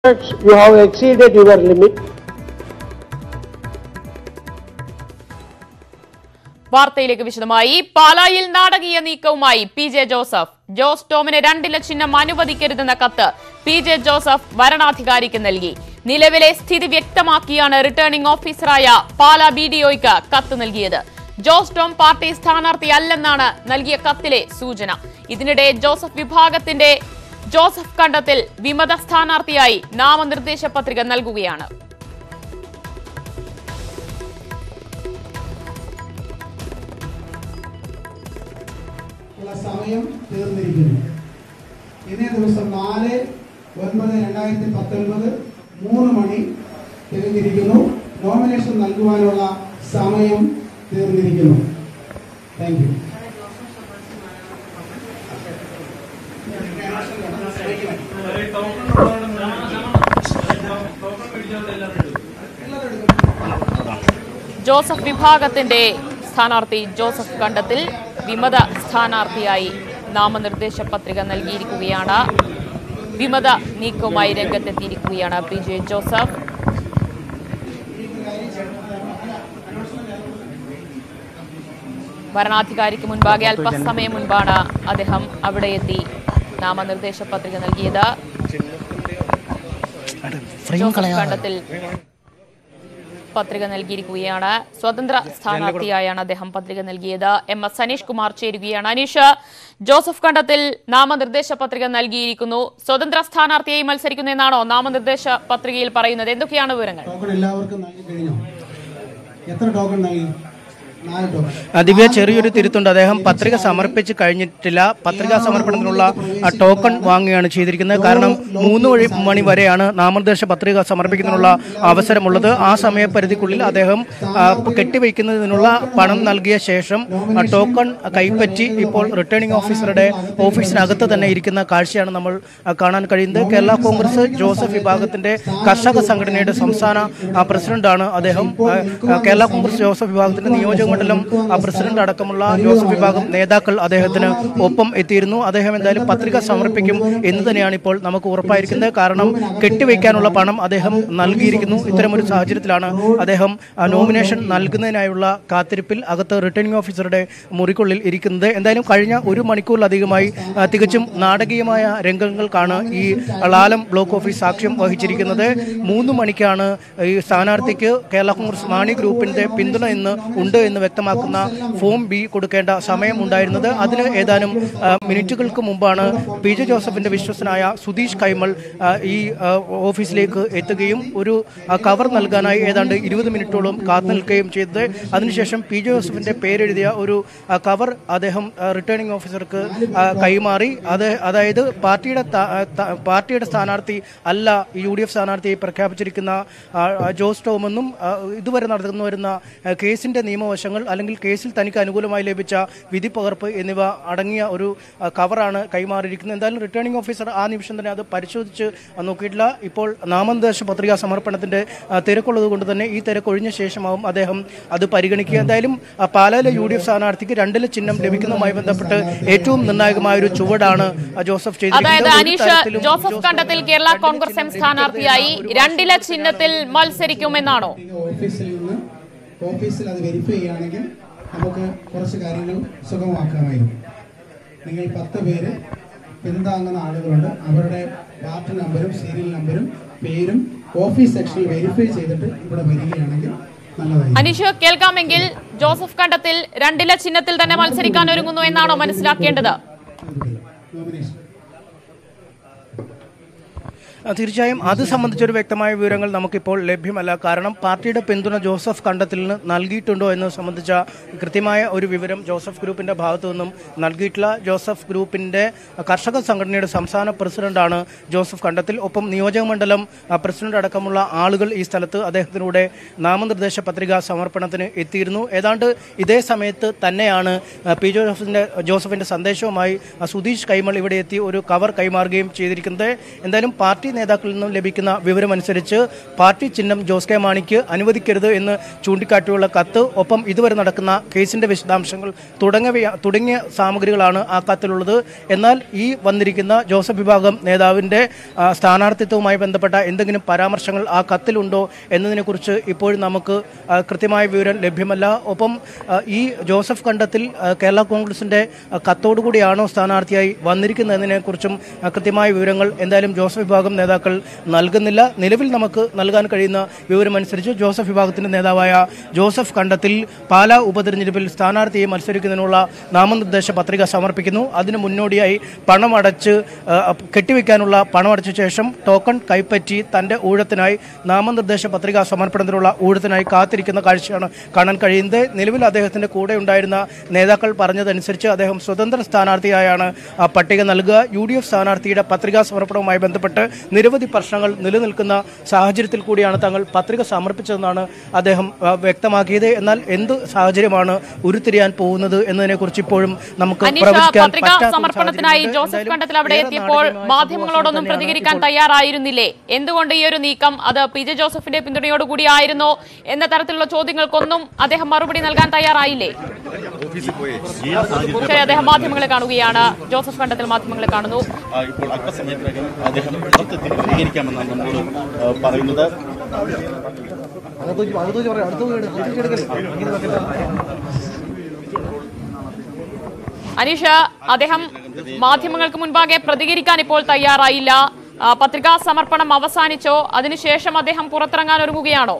You have exceeded your limit. വാർത്തയിലേക്ക് വിശദമായി പാലായിൽ നാടകീയ നീക്കവുമായി പി ജെ ജോസഫ് ജോസ് ടോമിന് രണ്ടില ചിഹ്നം അനുവദിക്കരുതെന്ന കത്ത് പി ജെ ജോസഫ് വരണാധികാരിക്ക് നൽകി നിലവിലെ സ്ഥിതി വ്യക്തമാക്കിയാണ് റിട്ടേണിംഗ് ഓഫീസറായ പാലാ ബി ഡിഒയ്ക്ക് കത്ത് നൽകിയത് ജോസ് ടോം പാർട്ടി സ്ഥാനാർത്ഥിയല്ലെന്നാണ് നൽകിയ കത്തിലെ സൂചന ഇതിനിടെ ജോസഫ് വിഭാഗത്തിന്റെ ജോസഫ് കണ്ടത്തിൽ വിമത സ്ഥാനാർത്ഥിയായി നാമനിർദ്ദേശ പത്രിക നൽകുകയാണ് ഉള്ള സമയം തീർന്നിരിക്കുന്നു ഇന്നേ ദിവസം നാല് ഒൻപത് രണ്ടായിരത്തി പത്തൊൻപത് മൂന്ന് മണി തികഞ്ഞിരിക്കുന്നു നോമിനേഷൻ നൽകുവാനുള്ള സമയം തീർന്നിരിക്കുന്നു താങ്ക് യു ജോസഫ് വിഭാഗത്തിന്റെ സ്ഥാനാർത്ഥി ജോസഫ് കണ്ടത്തിൽ വിമത സ്ഥാനാർത്ഥിയായി നാമനിർദ്ദേശ പത്രിക നൽകിയിരിക്കുകയാണ് വിമത നീക്കവുമായി രംഗത്തെത്തിയിരിക്കുകയാണ് പി ജെ ജോസഫ് ഭരണാധികാരിക്ക് മുൻപാകെ അല്പസമയം മുൻപാണ് അദ്ദേഹം അവിടെ എത്തി നാമനിർദ്ദേശ പത്രിക നൽകിയത് ജോസഫ് കണ്ടത്തിൽ പത്രിക നൽകിയിരിക്കുകയാണ് സ്വതന്ത്ര സ്ഥാനാർത്ഥിയായാണ് അദ്ദേഹം പത്രിക നൽകിയത് എം എസ് സനീഷ് കുമാർ ചേരുകയാണ് അനീഷ് ജോസഫ് കണ്ടത്തിൽ നാമനിർദ്ദേശ പത്രിക നൽകിയിരിക്കുന്നു സ്വതന്ത്ര സ്ഥാനാർത്ഥിയായി മത്സരിക്കുന്നു എന്നാണോ നാമനിർദ്ദേശ പത്രികയിൽ പറയുന്നത് എന്തൊക്കെയാണ് വിവരങ്ങൾ ടോക്കൺ എല്ലാവർക്കും നൽകി കഴിഞ്ഞോ എത്ര ടോക്കൺ നൽകി നാല് ടോക്കൺ ആ, ദിവ്യ ചെറിയൊരു തിരുത്തുണ്ട് അദ്ദേഹം പത്രിക സമർപ്പിച്ച് കഴിഞ്ഞിട്ടില്ല പത്രികാ സമർപ്പണത്തിനുള്ള ആ, ടോക്കൺ വാങ്ങുകയാണ് ചെയ്തിരിക്കുന്നത് കാരണം മൂന്ന് വഴി മണി വരെയാണ് നാമനിർദ്ദേശ പത്രിക സമർപ്പിക്കുന്നതിനുള്ള അവസരമുള്ളത് ആ സമയപരിധിക്കുള്ളിൽ അദ്ദേഹം ആ, കെട്ടിവയ്ക്കുന്നതിനുള്ള പണം നൽകിയ ശേഷം ആ, ടോക്കൺ കൈപ്പറ്റി ഇപ്പോൾ റിട്ടേണിംഗ് ഓഫീസറുടെ ഓഫീസിനകത്ത് തന്നെ ഇരിക്കുന്ന കാഴ്ചയാണ് നമ്മൾ ആ, കാണാൻ കഴിയുന്നത് കേരള കോൺഗ്രസ് ജോസഫ് വിഭാഗത്തിന്റെ കർഷക സംഘടനയുടെ സംസ്ഥാന ആ, പ്രസിഡന്റാണ് അദ്ദേഹം ആ, ആ, കേരള കോൺഗ്രസ് ജോസഫ് വിഭാഗത്തിന്റെ നിയോജക മണ്ഡലം ആ, പ്രസിഡന്റ് അടക്കമുള്ള ജോസഫ് വിഭാഗം നേതാക്കൾ അദ്ദേഹത്തിന് ഒപ്പം എത്തിയിരുന്നു അദ്ദേഹം എന്തായാലും പത്രിക സമർപ്പിക്കും എന്ന് തന്നെയാണ് ഇപ്പോൾ നമുക്ക് ഉറപ്പായിരിക്കുന്നത് കാരണം കെട്ടിവയ്ക്കാനുള്ള പണം അദ്ദേഹം നൽകിയിരിക്കുന്നു ഇത്തരമൊരു സാഹചര്യത്തിലാണ് അദ്ദേഹം ആ, നോമിനേഷൻ നൽകുന്നതിനായുള്ള കാത്തിരിപ്പിൽ അകത്ത് റിട്ടേണിംഗ് ഓഫീസറുടെ മുറിക്കുള്ളിൽ ഇരിക്കുന്നത് എന്തായാലും കഴിഞ്ഞ ഒരു മണിക്കൂറിലധികമായി ആ, തികച്ചും നാടകീയമായ രംഗങ്ങൾക്കാണ് ഈ ലാലം ബ്ലോക്ക് ഓഫീസ് സാക്ഷ്യം വഹിച്ചിരിക്കുന്നത് മൂന്ന് മണിക്കാണ് ഈ സ്ഥാനാർത്ഥിക്ക് കേരള കോൺഗ്രസ് മാണി ഗ്രൂപ്പിന്റെ പിന്തുണ ഇന്ന് ഉണ്ട് എന്ന് വ്യക്തമാക്കുന്ന ഫോം ബി കൊടുക്കേണ്ട സമയം ഉണ്ടായിരുന്നത് അതിന് ഏതാനും ആ, മിനിറ്റുകൾക്ക് മുമ്പാണ് പി ജെ ജോസഫിന്റെ വിശ്വസനായ സുധീഷ് കൈമൾ ആ, ഈ ആ, ഓഫീസിലേക്ക് എത്തുകയും ഒരു ആ, കവർ നൽകാനായി ഏതാണ്ട് ഇരുപത് മിനിറ്റോളം കാത്തു നിൽക്കുകയും ചെയ്തത് അതിനുശേഷം പി ജെ ജോസഫിന്റെ പേരെഴുതിയ ഒരു ആ, കവർ അദ്ദേഹം ആ, റിട്ടേണിംഗ് ഓഫീസർക്ക് ആ, കൈമാറി അത് അതായത് പാർട്ടിയുടെ ത- ആ, ത- പാർട്ടിയുടെ സ്ഥാനാർത്ഥി അല്ല ഈ യു ഡി എഫ് സ്ഥാനാർത്ഥിയെ പ്രഖ്യാപിച്ചിരിക്കുന്ന ആ, ആ, ജോസ് ടോമെന്നും ആ, ഇതുവരെ നടന്നു വരുന്ന ആ, കേസിന്റെ നിയമവശങ്ങൾ അല്ലെങ്കിൽ കേസിൽ തനിക്ക് അനുകൂലമായി ലഭിച്ച വിധി പകർപ്പ് എന്നിവ അടങ്ങിയ ഒരു ആ, കവറാണ് കൈമാറിയിരിക്കുന്നത് എന്തായാലും റിട്ടേണിംഗ് ഓഫീസർ ആ നിമിഷം തന്നെ അത് പരിശോധിച്ച് നോക്കിയിട്ടില്ല ഇപ്പോൾ നാമനിർദ്ദേശ പത്രികാ സമർപ്പണത്തിന്റെ ആ, തിരക്കുള്ളത് കൊണ്ട് തന്നെ ഈ തിരക്ക് ഒഴിഞ്ഞ ശേഷമാവും അദ്ദേഹം അത് പരിഗണിക്കുക എന്തായാലും ആ, പാലായിലെ യു ഡി എഫ് സ്ഥാനാർത്ഥിക്ക് രണ്ടില ചിഹ്നം ലഭിക്കുന്നതുമായി ബന്ധപ്പെട്ട് ഏറ്റവും നിർണായകമായ ഒരു ചുവടാണ് ആ, ജോസഫ് അതായത് ചെയ്തിരിക്കുന്നത് ഒരു അനീഷ് തരത്തിലും ജോസഫ് ജോസ് കണ്ടത്തിൽ ടോമിന് കേരള രണ്ടില കോൺഗ്രസ് എം ചിഹ്നം സ്ഥാനാർത്ഥിയായി ലഭിക്കുന്ന ഒരു രണ്ടില ചിഹ്നത്തിൽ മത്സരിക്കുമെന്നാണോ ഓഫീസിൽ നിന്ന് ഓഫീസിൽ അത് വെരിഫൈ ചെയ്യുകയാണെങ്കിൽ നമുക്ക് കുറച്ച് കാര്യങ്ങൾ സുഗമമാക്കാമായിരുന്നു നിങ്ങൾ പത്ത് പേര് പിന്താങ്ങുന്ന ആളുകളുണ്ട് അവരുടെ പാർട്ടി നമ്പരും സീരിയൽ നമ്പരും പേരും ഓഫീസ് സെക്ഷനിൽ വെരിഫൈ ചെയ്തിട്ട് ഇവിടെ വരികയാണെങ്കിൽ നല്ലതായിരിക്കും അനീഷ് കേൾക്കാമെങ്കിൽ ജോസഫ് കണ്ടത്തിൽ രണ്ടില ചിഹ്നത്തിൽ തന്നെ മത്സരിക്കാൻ ഒരുങ്ങുന്നു എന്നാണോ മനസ്സിലാക്കേണ്ടത് നോമിനേഷൻ ആ, തീർച്ചയായും അത് സംബന്ധിച്ചൊരു വ്യക്തമായ വിവരങ്ങൾ നമുക്കിപ്പോൾ ലഭ്യമല്ല കാരണം പാർട്ടിയുടെ പിന്തുണ ജോസഫ് കണ്ടത്തിലിന് നൽകിയിട്ടുണ്ടോ എന്നത് സംബന്ധിച്ച കൃത്യമായ ഒരു വിവരം ജോസഫ് ഗ്രൂപ്പിന്റെ ഭാഗത്തു നിന്നും നൽകിയിട്ടില്ല ജോസഫ് ഗ്രൂപ്പിന്റെ കർഷക സംഘടനയുടെ സംസ്ഥാന പ്രസിഡന്റാണ് ജോസഫ് കണ്ടത്തിൽ ഒപ്പം നിയോജക മണ്ഡലം ആ, പ്രസിഡന്റ് അടക്കമുള്ള ആളുകൾ ഈ സ്ഥലത്ത് അദ്ദേഹത്തിലൂടെ നാമനിർദ്ദേശ പത്രിക സമർപ്പണത്തിന് എത്തിയിരുന്നു ഏതാണ്ട് ഇതേ സമയത്ത് തന്നെയാണ് ആ, പി ജോസഫിന്റെ ജോസഫിന്റെ സന്ദേശവുമായി ആ, സുധീഷ് കൈമൾ ഇവിടെ എത്തി ഒരു കവർ കൈമാറുകയും ചെയ്തിരിക്കുന്നത് എന്തായാലും പാർട്ടി നേതാക്കളിൽ നിന്നും ലഭിക്കുന്ന വിവരമനുസരിച്ച് പാർട്ടി ചിഹ്നം ജോസ് കെ മാണിക്ക് അനുവദിക്കരുത് എന്ന് ചൂണ്ടിക്കാട്ടിയുള്ള കത്ത് ഒപ്പം ഇതുവരെ നടക്കുന്ന കേസിന്റെ വിശദാംശങ്ങൾ തുടങ്ങിയ തുടങ്ങിയ സാമഗ്രികളാണ് ആ കത്തിലുള്ളത് എന്നാൽ ഈ വന്നിരിക്കുന്ന ജോസഫ് വിഭാഗം നേതാവിന്റെ ആ, സ്ഥാനാർത്ഥിത്വവുമായി ബന്ധപ്പെട്ട എന്തെങ്കിലും പരാമർശങ്ങൾ ആ കത്തിലുണ്ടോ എന്നതിനെക്കുറിച്ച് ഇപ്പോഴും നമുക്ക് ആ, കൃത്യമായ വിവരം ലഭ്യമല്ല ഒപ്പം ആ, ഈ ജോസഫ് കണ്ടത്തിൽ ആ, കേരള കോൺഗ്രസിന്റെ ആ, കത്തോടുകൂടിയാണോ സ്ഥാനാർത്ഥിയായി വന്നിരിക്കുന്നതിനെക്കുറിച്ചും ആ, കൃത്യമായ വിവരങ്ങൾ എന്തായാലും ജോസഫ് വിഭാഗം നേതാക്കൾ നൽകുന്നില്ല നിലവിൽ നമുക്ക് നൽകാൻ കഴിയുന്ന വിവരമനുസരിച്ച് ജോസഫ് വിഭാഗത്തിന്റെ നേതാവായ ജോസഫ് കണ്ടത്തിൽ പാലാ ഉപതെരഞ്ഞെടുപ്പിൽ സ്ഥാനാർത്ഥിയെ മത്സരിക്കുന്നതിനുള്ള നാമനിർദ്ദേശ പത്രിക സമർപ്പിക്കുന്നു അതിന് മുന്നോടിയായി പണമടച്ച് ആ, കെട്ടിവെക്കാനുള്ള പണമടച്ച ശേഷം ടോക്കൺ കൈപ്പറ്റി തന്റെ ഊഴത്തിനായി നാമനിർദ്ദേശ പത്രിക സമർപ്പണത്തിനുള്ള ഊഴത്തിനായി കാത്തിരിക്കുന്ന കാഴ്ചയാണ് കാണാൻ കഴിയുന്നത് നിലവിൽ അദ്ദേഹത്തിന്റെ കൂടെ ഉണ്ടായിരുന്ന നേതാക്കൾ പറഞ്ഞതനുസരിച്ച് അദ്ദേഹം സ്വതന്ത്ര സ്ഥാനാർത്ഥിയായാണ് ആ പട്ടിക നൽകുക യു ഡി എഫ് സ്ഥാനാർത്ഥിയുടെ പത്രികാ സമർപ്പണവുമായി ബന്ധപ്പെട്ട് നിരവധി പ്രശ്നങ്ങൾ നിലനിൽക്കുന്ന സാഹചര്യത്തിൽ കൂടിയാണ് തങ്ങൾ പത്രിക സമർപ്പിച്ചതെന്നാണ് അദ്ദേഹം ആ, വ്യക്തമാക്കിയത് എന്നാൽ എന്ത് സാഹചര്യമാണ് ഉരുത്തിരിയാൻ പോകുന്നത് എന്നതിനെക്കുറിച്ച് ഇപ്പോഴും നമുക്ക് അനീഷ പ്രവചിക്കാൻ പത്രിക പറ്റാത്ത ഒരു സമർപ്പണത്തിനായി സാഹചര്യമുണ്ട്. ജോസഫ് എന്തായാലും കണ്ടത്തിൽ അവിടെ ഏറെ എത്തിയപ്പോൾ നാടകീയമായ മാധ്യമങ്ങളോടൊന്നും സംഭവം പ്രതികരിക്കാൻ തന്നെയാണ് തയ്യാറായിരുന്നില്ലേ എന്തുകൊണ്ട് ഈ ഒരു നീക്കം അത് പി ജെ ജോസഫിന്റെ പിന്തുണയോടുകൂടി ആയിരുന്നോ എന്ന തരത്തിലുള്ള ചോദ്യങ്ങൾക്കൊന്നും അദ്ദേഹം മറുപടി നൽകാൻ തയ്യാറായില്ലേ ശരി അദ്ദേഹം മാധ്യമങ്ങളെ കാണുകയാണ് ജോസഫ് കണ്ടത്തിൽ മാധ്യമങ്ങളെ കാണുന്നു ആ, ഇപ്പോൾ അല്പസമയത്തിനകം അദ്ദേഹം പുറത്തെത്തി പ്രതികരിക്കാമെന്നാണ് നമ്മളോട് ആ, പറയുന്നത് അനീഷ അദ്ദേഹം മാധ്യമങ്ങൾക്ക് മുൻപാകെ പ്രതികരിക്കാൻ ഇപ്പോൾ തയ്യാറായില്ല ആ, പത്രികാ സമർപ്പണം അവസാനിച്ചോ അതിനുശേഷം അദ്ദേഹം പുറത്തിറങ്ങാൻ ഒരുങ്ങുകയാണോ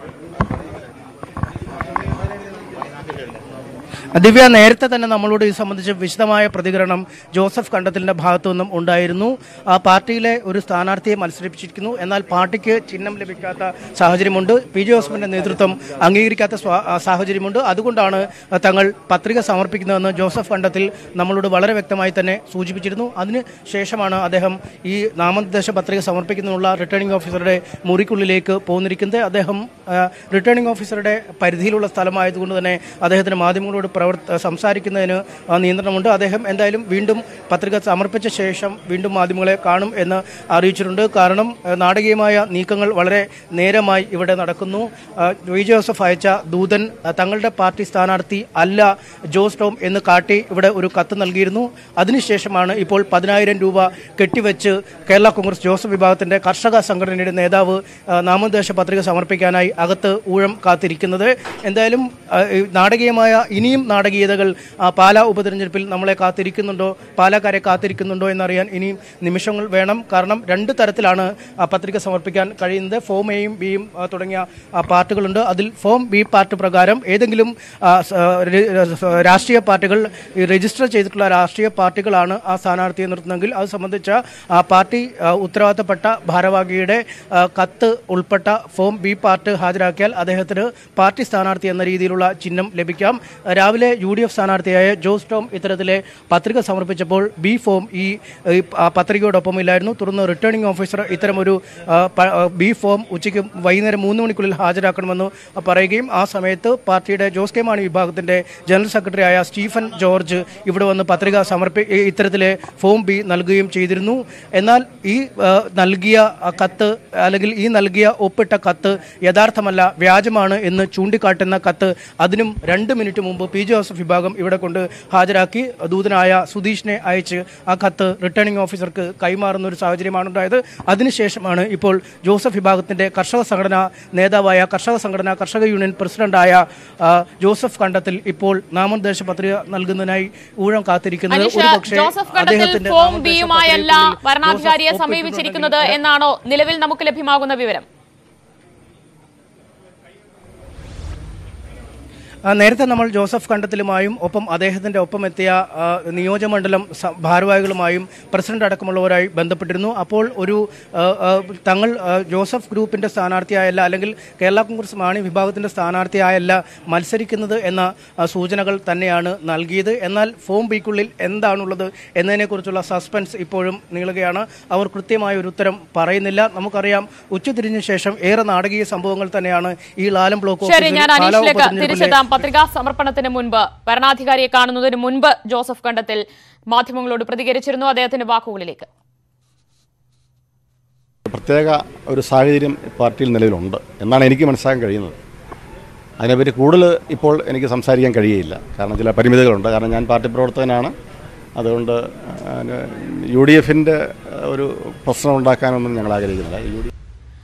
ദിവ്യ നേരത്തെ തന്നെ നമ്മളോട് ഇത് സംബന്ധിച്ച് വിശദമായ പ്രതികരണം ജോസഫ് കണ്ടത്തിലിന്റെ ഭാഗത്തു നിന്നും ഉണ്ടായിരുന്നു ആ പാർട്ടിയിലെ ഒരു സ്ഥാനാർത്ഥിയെ മത്സരിപ്പിച്ചിരിക്കുന്നു എന്നാൽ പാർട്ടിക്ക് ചിഹ്നം ലഭിക്കാത്ത സാഹചര്യമുണ്ട് പി ജെ ജോസഫിന്റെ നേതൃത്വം അംഗീകരിക്കാത്ത സ്വാ- ആ, സാഹചര്യമുണ്ട് അതുകൊണ്ടാണ് തങ്ങൾ പത്രിക സമർപ്പിക്കുന്നതെന്ന് ജോസഫ് കണ്ടത്തിൽ നമ്മളോട് വളരെ വ്യക്തമായി തന്നെ സൂചിപ്പിച്ചിരുന്നു അതിന് ശേഷമാണ് അദ്ദേഹം ഈ നാമനിർദ്ദേശ പത്രിക സമർപ്പിക്കുന്നതിനുള്ള റിട്ടേണിംഗ് ഓഫീസറുടെ മുറിക്കുള്ളിലേക്ക് പോന്നിരിക്കുന്നത് അദ്ദേഹം ആ, റിട്ടേണിംഗ് ഓഫീസറുടെ പരിധിയിലുള്ള സ്ഥലമായതുകൊണ്ട് തന്നെ അദ്ദേഹത്തിന് മാധ്യമങ്ങളോട് പ്രവർത്ത സംസാരിക്കുന്നതിന് ആ, നിയന്ത്രണമുണ്ട് അദ്ദേഹം എന്തായാലും വീണ്ടും പത്രിക സമർപ്പിച്ച ശേഷം വീണ്ടും മാധ്യമങ്ങളെ കാണും എന്ന് അറിയിച്ചിട്ടുണ്ട് കാരണം ആ, നാടകീയമായ നീക്കങ്ങൾ വളരെ നേരമായി ഇവിടെ നടക്കുന്നു ആ, വി ജോസഫ് അയച്ച ദൂതൻ ആ, തങ്ങളുടെ പാർട്ടി സ്ഥാനാർത്ഥി അല്ല ജോസ് ടോം എന്ന് കാട്ടി ഇവിടെ ഒരു കത്ത് നൽകിയിരുന്നു അതിനുശേഷമാണ് ഇപ്പോൾ പതിനായിരം രൂപ കെട്ടിവെച്ച് കേരള കോൺഗ്രസ് ജോസഫ് വിഭാഗത്തിന്റെ കർഷക സംഘടനയുടെ നേതാവ് ആ, നാമനിർദ്ദേശ പത്രിക സമർപ്പിക്കാനായി അകത്ത് ഊഴം കാത്തിരിക്കുന്നത് എന്തായാലും ആ, ഈ നാടകീയമായ ഇനിയും നാടകീയതകൾ ആ, പാലാ ഉപതെരഞ്ഞെടുപ്പിൽ നമ്മളെ കാത്തിരിക്കുന്നുണ്ടോ പാലക്കാരെ കാത്തിരിക്കുന്നുണ്ടോ എന്നറിയാൻ ഇനിയും നിമിഷങ്ങൾ വേണം കാരണം രണ്ട് തരത്തിലാണ് ആ പത്രിക സമർപ്പിക്കാൻ കഴിയുന്നത് ഫോം എയും ബിയും ആ, തുടങ്ങിയ ആ, പാർട്ടുകളുണ്ട് അതിൽ ഫോം ബി പാർട്ട് പ്രകാരം ഏതെങ്കിലും ആ, സ- ര- ര- രാഷ്ട്രീയ പാർട്ടികൾ ഈ രജിസ്റ്റർ ചെയ്തിട്ടുള്ള രാഷ്ട്രീയ പാർട്ടികളാണ് ആ സ്ഥാനാർത്ഥിയെ നിർത്തുന്നതെങ്കിൽ അത് സംബന്ധിച്ച ആ പാർട്ടി ആ, ഉത്തരവാദിത്തപ്പെട്ട ഭാരവാഹിയുടെ ആ, കത്ത് ഉൾപ്പെട്ട ഫോം ബി പാർട്ട് ഹാജരാക്കിയാൽ അദ്ദേഹത്തിന് പാർട്ടി സ്ഥാനാർത്ഥി എന്ന രീതിയിലുള്ള ചിഹ്നം ലഭിക്കാം രാവിലെ യു ഡി എഫ് സ്ഥാനാർത്ഥിയായ ജോസ് ടോം ഇത്തരത്തിലെ പത്രിക സമർപ്പിച്ചപ്പോൾ ബി ഫോം ഈ ഈ ആ പത്രികയോടൊപ്പം ഇല്ലായിരുന്നു തുടർന്ന് റിട്ടേണിംഗ് ഓഫീസർ ഇത്തരമൊരു ആ, പ- ആ, ബി ഫോം ഉച്ചയ്ക്ക് വൈകുന്നേരം മൂന്ന് മണിക്കുള്ളിൽ ഹാജരാക്കണമെന്ന് പറയുകയും ആ സമയത്ത് പാർട്ടിയുടെ ജോസ് കെ മാണി വിഭാഗത്തിന്റെ ജനറൽ സെക്രട്ടറിയായ സ്റ്റീഫൻ ജോർജ് ഇവിടെ വന്ന് പത്രിക സമർപ്പി ഈ ഇത്തരത്തിലെ ഫോം ബി നൽകുകയും ചെയ്തിരുന്നു എന്നാൽ ഈ ആ, നൽകിയ ആ കത്ത് അല്ലെങ്കിൽ ഈ നൽകിയ ഒപ്പിട്ട കത്ത് യഥാർത്ഥമല്ല വ്യാജമാണ് എന്ന് ചൂണ്ടിക്കാട്ടുന്ന കത്ത് അതിനും രണ്ട് മിനിറ്റ് മുമ്പ് പി ജോസഫ് വിഭാഗം ഇവിടെ കൊണ്ട് ഹാജരാക്കി ദൂതനായ സുധീഷിനെ അയച്ച് ആ കത്ത് റിട്ടേണിംഗ് ഓഫീസർക്ക് കൈമാറുന്ന ഒരു സാഹചര്യമാണ് ഉണ്ടായത് അതിനുശേഷമാണ് ഇപ്പോൾ ജോസഫ് വിഭാഗത്തിന്റെ കർഷക സംഘടന നേതാവായ കർഷക സംഘടന കർഷക യൂണിയൻ പ്രസിഡന്റായ ആ, ജോസഫ് കണ്ടത്തിൽ ഇപ്പോൾ നാമനിർദ്ദേശ പത്രിക നൽകുന്നതിനായി ഊഴം കാത്തിരിക്കുന്നത് അനീഷ ഒരുപക്ഷേ ജോസഫ് കണ്ടത്തിൽ അദ്ദേഹത്തിന്റെ ഫോം നാമനിർദ്ദേശ ബിയുമായല്ല പത്രികയ്ക്കുള്ളിൽ വരണാധികാരിയെ ജോസഫ് സമീപിച്ചിരിക്കുന്നത് ഒപ്പിട്ടിട്ടുണ്ടെങ്കിൽ എന്നാണോ നിലവിൽ നമുക്ക് ലഭ്യമാകുന്ന വിവരം ആ, നേരത്തെ നമ്മൾ ജോസഫ് കണ്ടത്തിലുമായും ഒപ്പം അദ്ദേഹത്തിന്റെ ഒപ്പം എത്തിയ ആ, നിയോജകമണ്ഡലം സ- ഭാരവാഹികളുമായും പ്രസിഡന്റ് അടക്കമുള്ളവരായി ബന്ധപ്പെട്ടിരുന്നു അപ്പോൾ ഒരു ആ, ആ, തങ്ങൾ ആ, ജോസഫ് ഗ്രൂപ്പിന്റെ സ്ഥാനാർത്ഥിയായല്ല അല്ലെങ്കിൽ കേരള കോൺഗ്രസ് മാണി വിഭാഗത്തിന്റെ സ്ഥാനാർത്ഥിയായല്ല മത്സരിക്കുന്നത് എന്ന ആ, സൂചനകൾ തന്നെയാണ് നൽകിയത് എന്നാൽ ഫോം ബിക്കുള്ളിൽ എന്താണുള്ളത് എന്നതിനെക്കുറിച്ചുള്ള സസ്പെൻസ് ഇപ്പോഴും നീളുകയാണ് അവർ കൃത്യമായ ഒരു ഉത്തരം പറയുന്നില്ല നമുക്കറിയാം ഉച്ചതിരിഞ്ഞ ശേഷം ഏറെ നാടകീയ സംഭവങ്ങൾ തന്നെയാണ് ഈ ലാലം ബ്ലോക്ക് ശരി ഓഫീസിൽ ഞാൻ പാലാ അനീഷിലേക്ക് ഉപതെരഞ്ഞെടുപ്പിലെ തിരിച്ചെത്താം പത്രികാ സമർപ്പണത്തിന് മുൻപ് ഭരണാധികാരിയെ കാണുന്നതിന് മുൻപ് ജോസഫ് കണ്ടത്തിൽ മാധ്യമങ്ങളോട് പ്രതികരിച്ചിരുന്നു അദ്ദേഹത്തിന്റെ വാക്കുകളിലേക്ക് പ്രത്യേക ഒരു സാഹചര്യം പാർട്ടിയിൽ നിലവിലുണ്ട് എന്നാണ് എനിക്ക് മനസ്സിലാക്കാൻ കഴിയുന്നത് അതിനെപ്പറ്റി കൂടുതൽ ഇപ്പോൾ എനിക്ക് സംസാരിക്കാൻ കഴിയുകയില്ല കാരണം ചില പരിമിതികളുണ്ട് കാരണം ഞാൻ പാർട്ടി പ്രവർത്തകനാണ് അതുകൊണ്ട് യു ഡി എഫിൻ്റെ ഒരു പ്രശ്നം ഉണ്ടാക്കാനൊന്നും ഞങ്ങൾ ആഗ്രഹിക്കുന്നില്ല യു ഡി